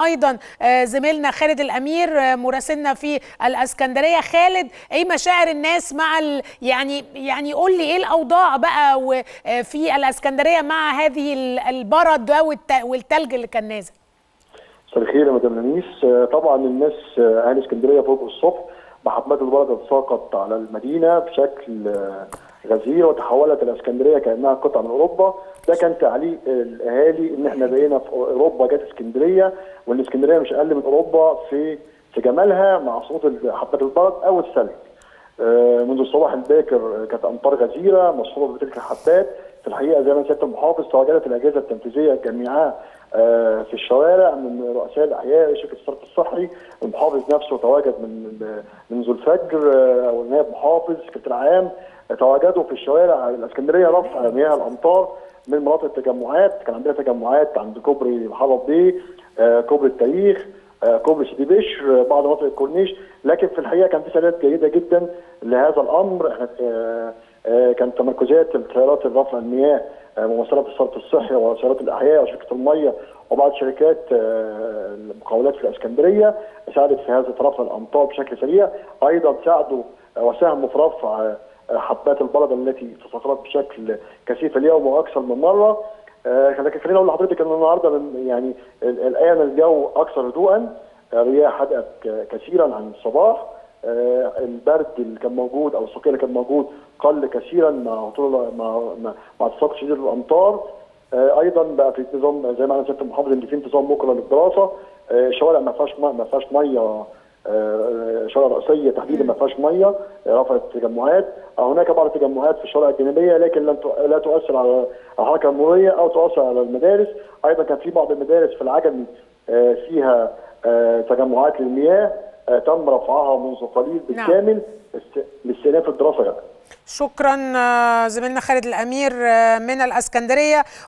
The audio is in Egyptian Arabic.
ايضا زميلنا خالد الامير مراسلنا في الاسكندريه خالد ايه مشاعر الناس مع ال... يعني يعني قول لي ايه الاوضاع بقى في الاسكندريه مع هذه البرد والتلج اللي كان نازل مساء الخير يا مدام لميس طبعا الناس اهل اسكندريه فوق الصبح محمد البرد تساقط على المدينه بشكل غزير وتحولت الاسكندريه كانها قطعه من اوروبا ده كان تعليق الاهالي ان احنا بقينا في اوروبا جت اسكندريه وان اسكندريه مش اقل من اوروبا في في جمالها مع صوت حبات البرد او الثلج. منذ الصباح الباكر كانت امطار غزيره مصحوبه بتلك الحبات في الحقيقه زي ما سياده المحافظ تواجدت الاجهزه التنفيذيه جميعها في الشوارع من رؤساء الاحياء شركه الصرف الصحي المحافظ نفسه تواجد من منذ الفجر والنائب محافظ السكرتير العام تواجدوا في الشوارع الاسكندريه رفع مياه الامطار من مناطق التجمعات كان عندنا تجمعات عند كوبري محرم بيه كوبري التاريخ كوبري سيدي بشر بعض مناطق الكورنيش لكن في الحقيقه كان في سنوات جيده جدا لهذا الامر احنا كانت تمركزات التيارات الرفع المياه ممثله في الصرف الصحي وسيارات الاحياء وشركه الميه وبعض شركات المقاولات في الاسكندريه ساعدت في هذا رفع الامطار بشكل سريع ايضا ساعدوا وساهموا في رفع حبات البلد التي تساقطت بشكل كثيف اليوم واكثر من مره لكن خليني اقول لحضرتك ان النهارده من يعني الان الجو اكثر هدوءا رياح هدأت كثيرا عن الصباح البرد اللي كان موجود او الصقيع اللي كان موجود قل كثيرا مع طول مع مع تساقط شديد الامطار ايضا بقى في نظام زي ما انا سياده المحافظ ان في انتظام بكره للدراسه الشوارع ما فيهاش ما فيهاش ميه شوارع رئيسيه تحديدا ما فيهاش ميه رفعت تجمعات هناك بعض التجمعات في الشوارع الجانبيه لكن لن لا تؤثر على الحركه المروريه او تؤثر على المدارس ايضا كان في بعض المدارس في العجمي فيها تجمعات للمياه تم رفعها منذ قليل بالكامل لاستئناف الدراسه يعني. شكرا زميلنا خالد الامير من الاسكندريه